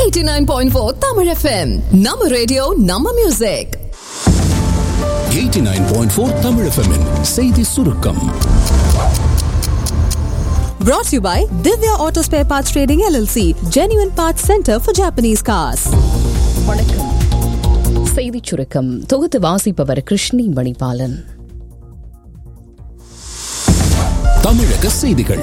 89.4 Tamil FM. நம்ம radio நம்ம music 89.4 Tamil FM -இன் செய்தி சுருக்கம் Brought to you by Divya Auto Spare Parts Trading LLC, Genuine Parts Center for Japanese Cars. வணக்கம் செய்திச் சுருக்கம் தொகுத்து வாசிப்பவர் கிருஷ்ணி மணிபாலன் தமிழக செய்திகள்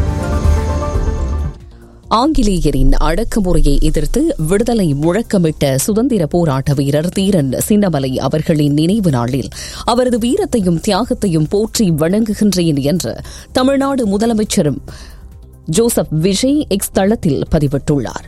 ஆங்கிலேயரின் அடக்குமுறையை எதிர்த்து விடுதலை முழக்கமிட்ட சுதந்திர போராட்ட வீரர் தீரன் சின்னமலை அவர்களின் நினைவு நாளில் அவரது வீரத்தையும் தியாகத்தையும் போற்றி வணங்குகின்றேன் என்று தமிழ்நாடு முதலமைச்சரும் ஜோசப் விஜய் எக்ஸ் தளத்தில் பதிவிட்டுள்ளார்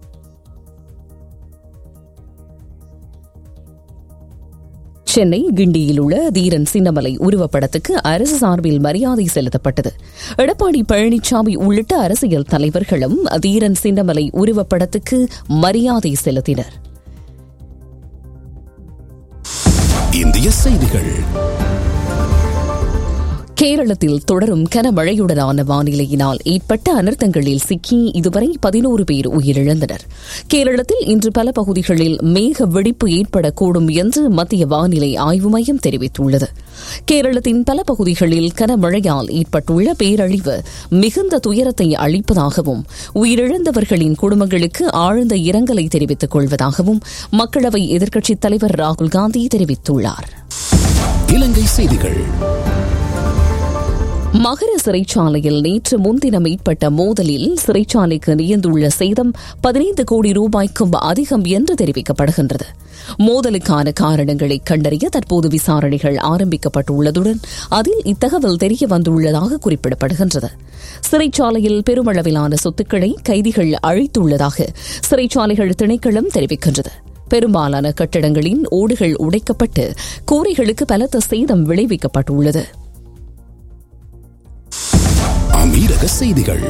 சென்னை கிண்டியில் உள்ள தீரன் சின்னமலை உருவப்படத்துக்கு அரசு சார்பில் மரியாதை செலுத்தப்பட்டது எடப்பாடி பழனிசாமி உள்ளிட்ட அரசியல் தலைவர்களும் தீரன் சின்னமலை உருவப்படத்துக்கு மரியாதை செலுத்தினர் இந்திய செய்திகள் கேரளத்தில் தொடரும் கனமழையுடனான வானிலையினால் ஏற்பட்ட அனர்த்தங்களில் சிக்கி இதுவரை பதினோரு பேர் உயிரிழந்தனர் கேரளத்தில் இன்று பல பகுதிகளில் மேக வெடிப்பு ஏற்படக்கூடும் என்று மத்திய வானிலை ஆய்வு மையம் தெரிவித்துள்ளது கேரளத்தின் பல பகுதிகளில் கனமழையால் ஏற்பட்டுள்ள பேரழிவு மிகுந்த துயரத்தை அளிப்பதாகவும் உயிரிழந்தவர்களின் குடும்பங்களுக்கு ஆழ்ந்த இரங்கலை தெரிவித்துக் கொள்வதாகவும் மக்களவை எதிர்க்கட்சித் தலைவர் ராகுல் காந்தி தெரிவித்துள்ளார் இலங்கை செய்திகள் மகர சிறைச்சாலையில் நேற்று முன்தினம் ஏற்பட்ட மோதலில் சிறைச்சாலைக்கு நியந்துள்ள சேதம் பதினைந்து கோடி ரூபாய்க்கும் அதிகம் என்று தெரிவிக்கப்படுகின்றது மோதலுக்கான காரணங்களை கண்டறிய தற்போது விசாரணைகள் ஆரம்பிக்கப்பட்டுள்ளதுடன் அதில் இத்தகவல் தெரிய வந்துள்ளதாக குறிப்பிடப்படுகின்றது சிறைச்சாலையில் பெருமளவிலான சொத்துக்களை கைதிகள் அழித்துள்ளதாக சிறைச்சாலைகள் திணைக்களம் தெரிவிக்கின்றது பெரும்பாலான கட்டடங்களின் ஓடுகள் உடைக்கப்பட்டு கூரைகளுக்கு பலத்த சேதம் விளைவிக்கப்பட்டுள்ளது அமீரக செய்திகள்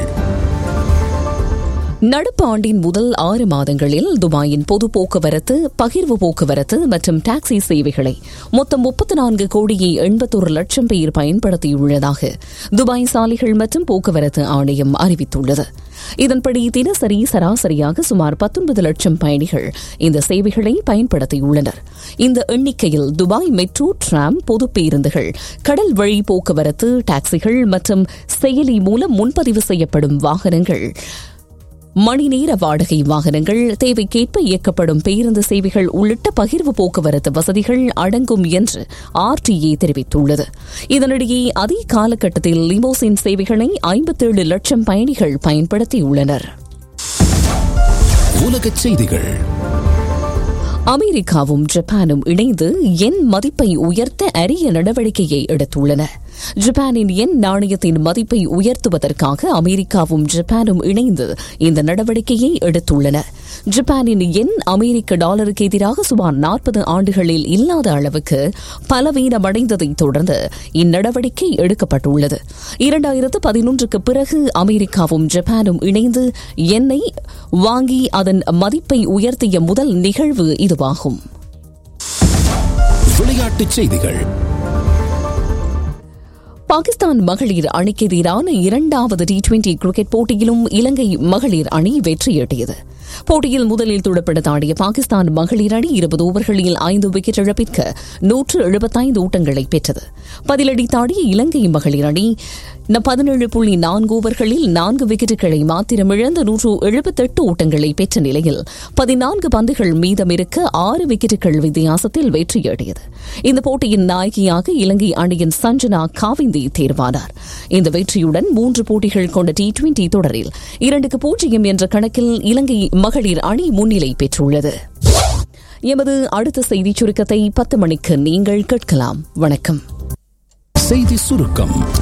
நடப்பு ஆண்டின் முதல் ஆறு மாதங்களில் துபாயின் பொது போக்குவரத்து பகிர்வு போக்குவரத்து மற்றும் டாக்ஸி சேவைகளை மொத்தம் முப்பத்தி நான்கு கோடியே எண்பத்தொரு லட்சம் பேர் பயன்படுத்தியுள்ளதாக துபாய் சாலைகள் மற்றும் போக்குவரத்து ஆணையம் அறிவித்துள்ளது இதன்படி தினசரி சராசரியாக சுமார் பத்தொன்பது லட்சம் பயணிகள் இந்த சேவைகளை பயன்படுத்தியுள்ளனர் இந்த எண்ணிக்கையில் துபாய் மெட்ரோ டிராம் பொது பேருந்துகள் கடல் வழி போக்குவரத்து டாக்ஸிகள் மற்றும் செயலி மூலம் முன்பதிவு செய்யப்படும் வாகனங்கள் மணி நேர வாடகை வாகனங்கள் தேவைக்கேற்ப இயக்கப்படும் பேருந்து சேவைகள் உள்ளிட்ட பகிர்வு போக்குவரத்து வசதிகள் அடங்கும் என்று ஆர்டிஏ தெரிவித்துள்ளது இதனிடையே அதே காலகட்டத்தில் லிமோசின் சேவைகளை ஐம்பத்தேழு லட்சம் பயணிகள் பயன்படுத்தியுள்ளனர் உலகச் செய்திகள் அமெரிக்காவும் ஜப்பானும் இணைந்து எண் மதிப்பை உயர்த்த அரிய நடவடிக்கையை எடுத்துள்ளன ஜப்பானின் எண் நாணயத்தின் மதிப்பை உயர்த்துவதற்காக அமெரிக்காவும் ஜப்பானும் இணைந்து இந்த நடவடிக்கையை எடுத்துள்ளன ஜப்பானின் எண் அமெரிக்க டாலருக்கு எதிராக சுமார் நாற்பது ஆண்டுகளில் இல்லாத அளவுக்கு பலவீனமடைந்ததைத் தொடர்ந்து இந்நடவடிக்கை எடுக்கப்பட்டுள்ளது இரண்டாயிரத்து பதினொன்றுக்கு பிறகு அமெரிக்காவும் ஜப்பானும் இணைந்து எண்ணெய் வாங்கி அதன் மதிப்பை உயர்த்திய முதல் நிகழ்வு இதுவாகும் விளையாட்டுச் செய்திகள் பாகிஸ்தான் மகளிர் அணிக்கு எதிரான இரண்டாவது டி டுவெண்டி கிரிக்கெட் போட்டியிலும் இலங்கை மகளிர் அணி வெற்றியீட்டியது போட்டியில் முதலில் துடுப்படுத்தாடிய பாகிஸ்தான் மகளிர் அணி இருபது ஓவர்களில் ஐந்து விக்கெட் இழப்பிற்கு நூற்று எழுபத்தைந்து ஓட்டங்களை பெற்றது பதிலடி தாடிய இலங்கை மகளிர் அணி பதினேழு புள்ளி நான்கு ஓவர்களில் நான்கு விக்கெட்டுகளை மாத்திரம் இழந்து நூற்று எழுபத்தெட்டு ஓட்டங்களை பெற்ற நிலையில் பதினான்கு பந்துகள் மீதமிருக்க ஆறு விக்கெட்டுகள் வித்தியாசத்தில் வெற்றியீட்டியது இந்த போட்டியின் நாயகியாக இலங்கை அணியின் சஞ்சனா காவிந்தி தேர்வானார் இந்த வெற்றியுடன் மூன்று போட்டிகள் கொண்ட டி டுவெண்டி தொடரில் இரண்டுக்கு பூஜ்ஜியம் என்ற கணக்கில் இலங்கை மகளிர் அணி முன்னிலை பெற்றுள்ளது எமது அடுத்த செய்திச் சுருக்கத்தை பத்து மணிக்கு நீங்கள் கேட்கலாம் வணக்கம் செய்தி சுருக்கம்